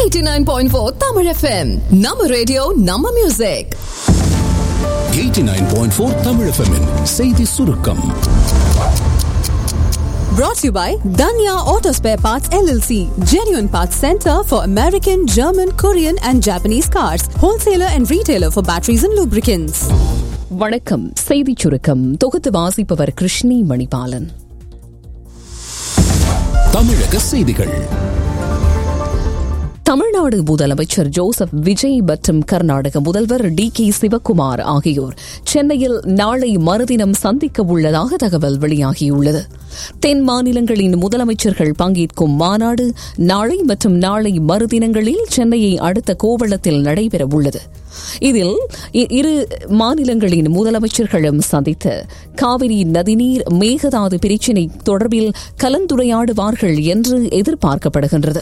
89.4 Tamil FM. நம்ம radio நம்ம music 89.4 Tamil FM -இன் செய்தி சுருக்கம் brought to you by Danya Auto Spare Parts LLC, genuine parts center for American, German, Korean and Japanese cars, wholesaler and retailer for batteries and lubricants. வணக்கம் செய்திச் சுருக்கம் தொகுத்து வாசிப்பவர் கிருஷ்ணி மணிபாலன் தமிழக செய்திகள் தமிழ்நாடு முதலமைச்சர் ஜோசப் விஜய் மற்றும் கர்நாடக முதல்வர் டி கே சிவக்குமார் ஆகியோர் சென்னையில் நாளை மறுதினம் சந்திக்க உள்ளதாக தகவல் வெளியாகியுள்ளது தென் மாநிலங்களின் முதலமைச்சர்கள் பங்கேற்கும் மாநாடு நாளை மற்றும் நாளை மறுதினங்களில் சென்னையை அடுத்த கோவளத்தில் நடைபெறவுள்ளது இதில் இ- இரு மாநிலங்களின் முதலமைச்சர்களும் சந்தித்து காவிரி நதிநீர் மேகதாது பிரச்சினை தொடர்பில் கலந்துரையாடுவார்கள் என்று எதிர்பார்க்கப்படுகின்றது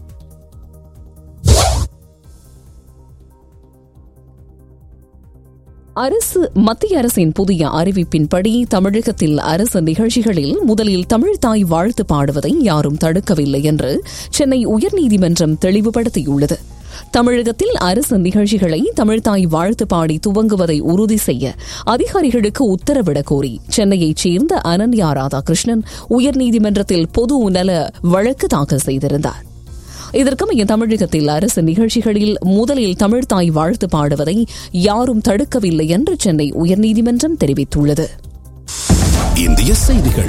அரசு மத்திய அரசின் புதிய அறிவிப்பின்படி தமிழகத்தில் அரசு நிகழ்ச்சிகளில் முதலில் தமிழ் தாய் வாழ்த்து பாடுவதை யாரும் தடுக்கவில்லை என்று சென்னை உயர்நீதிமன்றம் தெளிவுபடுத்தியுள்ளது தமிழகத்தில் அரசு நிகழ்ச்சிகளை தமிழ்தாய் வாழ்த்து பாடி துவங்குவதை உறுதி செய்ய அதிகாரிகளுக்கு உத்தரவிடக் கோரி சென்னையைச் சேர்ந்த அனன்யா ராதாகிருஷ்ணன் உயர்நீதிமன்றத்தில் பொது நல வழக்கு தாக்கல் செய்திருந்தார் இதற்கமைய தமிழகத்தில் அரசு நிகழ்ச்சிகளில் முதலில் தமிழ்தாய் வாழ்த்து பாடுவதை யாரும் தடுக்கவில்லை என்று சென்னை உயர்நீதிமன்றம் தெரிவித்துள்ளது இந்திய செய்திகள்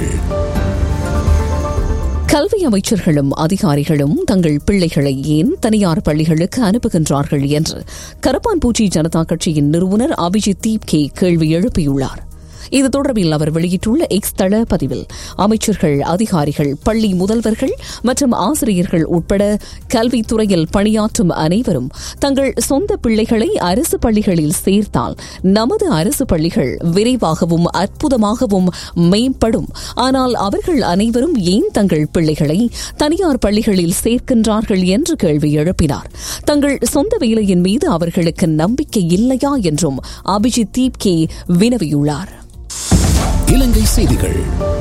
கல்வி அமைச்சர்களும் அதிகாரிகளும் தங்கள் பிள்ளைகளை ஏன் தனியார் பள்ளிகளுக்கு அனுப்புகின்றார்கள் என்று கரப்பான்பூச்சி ஜனதா கட்சியின் நிறுவனர் அபிஜித் தீப் கே கேள்வி எழுப்பியுள்ளார் இது தொடர்பில் அவர் வெளியிட்டுள்ள எக்ஸ் தள பதிவில் அமைச்சர்கள் அதிகாரிகள் பள்ளி முதல்வர்கள் மற்றும் ஆசிரியர்கள் உட்பட கல்வித்துறையில் பணியாற்றும் அனைவரும் தங்கள் சொந்த பிள்ளைகளை அரசு பள்ளிகளில் சேர்த்தால் நமது அரசு பள்ளிகள் விரைவாகவும் அற்புதமாகவும் மேம்படும் ஆனால் அவர்கள் அனைவரும் ஏன் தங்கள் பிள்ளைகளை தனியார் பள்ளிகளில் சேர்க்கின்றார்கள் என்று கேள்வி எழுப்பினார் தங்கள் சொந்த வேலையின் மீது அவர்களுக்கு நம்பிக்கை இல்லையா என்றும் அபிஜித் தீப் கே வினவியுள்ளார் இலங்கை செய்திகள்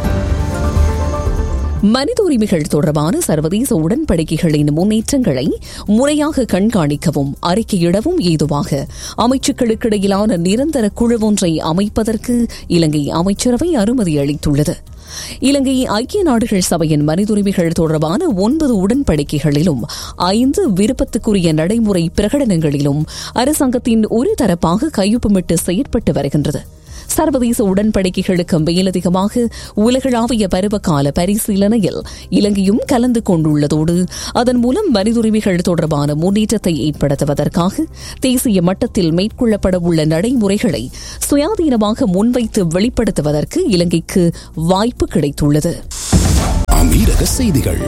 மனித உரிமைகள் தொடர்பான சர்வதேச உடன்படிக்கைகளின் முன்னேற்றங்களை முறையாக கண்காணிக்கவும் அறிக்கையிடவும் ஏதுவாக அமைச்சுக்களுக்கிடையிலான நிரந்தர குழு ஒன்றை அமைப்பதற்கு இலங்கை அமைச்சரவை அனுமதி அளித்துள்ளது இலங்கை ஐக்கிய நாடுகள் சபையின் மனித உரிமைகள் தொடர்பான ஒன்பது உடன்படிக்கைகளிலும் ஐந்து விருப்பத்துக்குரிய நடைமுறை பிரகடனங்களிலும் அரசாங்கத்தின் ஒரு தரப்பாக கையொப்பமிட்டு செயற்பட்டு வருகின்றது சர்வதேச உடன்படிக்கைகளுக்கு மேலதிகமாக உலகளாவிய பருவகால பரிசீலனையில் இலங்கையும் கலந்து கொண்டுள்ளதோடு அதன் மூலம் மனித உரிமைகள் தொடர்பான முன்னேற்றத்தை ஏற்படுத்துவதற்காக தேசிய மட்டத்தில் மேற்கொள்ளப்படவுள்ள நடைமுறைகளை சுயாதீனமாக முன்வைத்து வெளிப்படுத்துவதற்கு இலங்கைக்கு வாய்ப்பு கிடைத்துள்ளது அமீரக செய்திகள்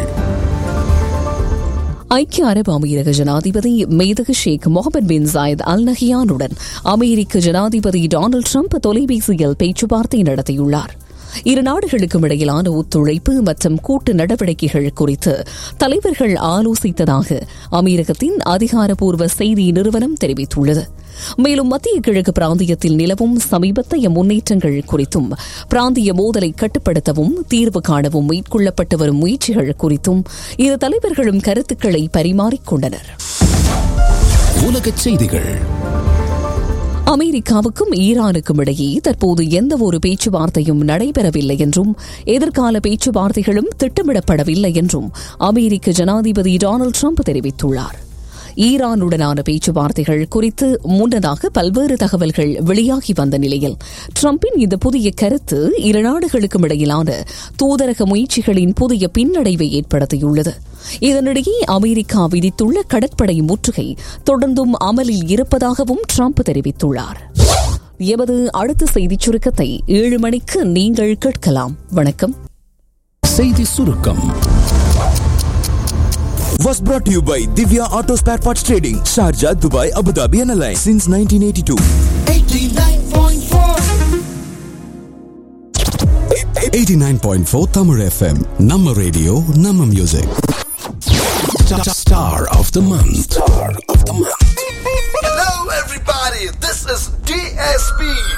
ஐக்கிய அரபு அமீரக ஜனாதிபதி மேதகு ஷேக் முகமது பின் ஜாயத் அல் நஹியானுடன் அமெரிக்க ஜனாதிபதி டொனால்டு ட்ரம்ப் தொலைபேசியில் பேச்சுவார்த்தை நடத்தியுள்ளார் இரு நாடுகளுக்கும் இடையிலான ஒத்துழைப்பு மற்றும் கூட்டு நடவடிக்கைகள் குறித்து தலைவர்கள் ஆலோசித்ததாக அமீரகத்தின் அதிகாரப்பூர்வ செய்தி நிறுவனம் தெரிவித்துள்ளது மேலும் மத்திய கிழக்கு பிராந்தியத்தில் நிலவும் சமீபத்தைய முன்னேற்றங்கள் குறித்தும் பிராந்திய மோதலை கட்டுப்படுத்தவும் தீர்வு காணவும் மேற்கொள்ளப்பட்டு வரும் முயற்சிகள் குறித்தும் இரு தலைவர்களும் கருத்துக்களை பரிமாறிக்கொண்டனர் உலகச் செய்திகள் அமெரிக்காவுக்கும் ஈரானுக்கும் இடையே தற்போது எந்த ஒரு பேச்சுவார்த்தையும் நடைபெறவில்லை என்றும் எதிர்கால பேச்சுவார்த்தைகளும் திட்டமிடப்படவில்லை என்றும் அமெரிக்க ஜனாதிபதி டொனால்டு ட்ரம்ப் தெரிவித்துள்ளார் ஈரானுடனான பேச்சுவார்த்தைகள் குறித்து முன்னதாக பல்வேறு தகவல்கள் வெளியாகி வந்த நிலையில் ட்ரம்பின் இந்த புதிய கருத்து இரு நாடுகளுக்கும் இடையிலான தூதரக முயற்சிகளின் புதிய பின்னடைவை ஏற்படுத்தியுள்ளது இதனிடையே அமெரிக்கா விதித்துள்ள கடற்படை முற்றுகை தொடர்ந்தும் அமலில் இருப்பதாகவும் ட்ரம்ப் தெரிவித்துள்ளார் எமது அடுத்த செய்திச் சுருக்கத்தை ஏழு மணிக்கு நீங்கள் கேட்கலாம் வணக்கம் செய்தி சுருக்கம் was brought to you by Divya Auto Spare Parts Trading, Sharjah, Dubai, Abu Dhabi and Alliance since 1982. 89.4 Tamil FM. Namma radio, Namma music. Star of the month. Star of the month. Hello, everybody. This is DSP.